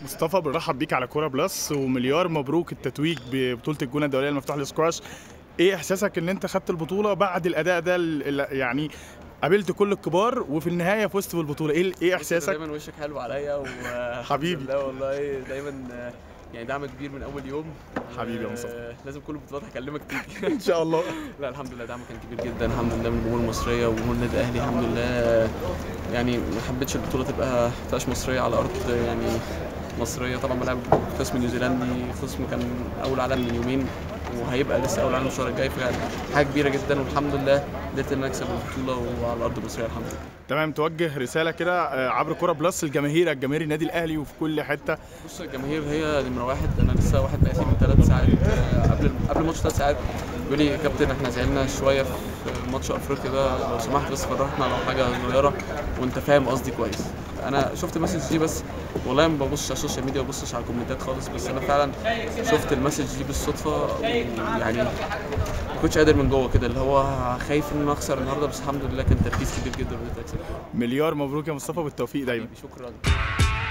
مصطفى بنرحب بيك على كوره بلس ومليار مبروك التتويج ببطوله الجونه الدوليه المفتوحه للسكواش ايه احساسك ان انت خدت البطوله بعد الاداء ده ال- ال- يعني قابلت كل الكبار وفي النهايه فزت بالبطوله ايه ايه احساسك دايما وشك حلو عليا و حبيبي. لا والله دايما آه، يعني دعم كبير من اول يوم حبيبي يا آه، مصطفى. لازم كل البطولات هكلمك تيجي ان شاء الله لا الحمد لله دعمه كان كبير جدا الحمد لله من الجمهور المصريه وجمهور النادي الاهلي الحمد لله آه، يعني ما حبيتش البطوله تبقى ما تبقاش مصريه على ارض يعني مصريه طبعا بلعب خصم نيوزيلندي خصم كان اول عالم من يومين وهيبقى لسه اول عالم الشهر الجاي فكانت حاجه كبيره جدا والحمد لله قدرت ان أنا اكسب البطوله وعلى الارض المصريه الحمد لله تمام توجه رساله كده آه، عبر كوره بلس لجماهيرك جماهير النادي الاهلي وفي كل حته بص الجماهير هي نمره واحد انا لسه واحد بقاسي من ثلاث ساعات آه، قبل قبل الماتش ثلاث ساعات بيقول لي يا كابتن احنا زعلنا شويه في ماتش افريقيا ده لو سمحت بس فرحنا لو حاجه صغيره وانت فاهم قصدي كويس انا شفت المسج دي بس والله ما ببصش على السوشيال ميديا ما ببصش على الكومنتات خالص بس انا فعلا شفت المسج دي بالصدفه يعني ما كنتش قادر من جوه كده اللي هو خايف ان انا اخسر النهارده بس الحمد لله كان تركيز كبير جدا وقدرت اكسب مليار مبروك يا مصطفى بالتوفيق دايما شكرا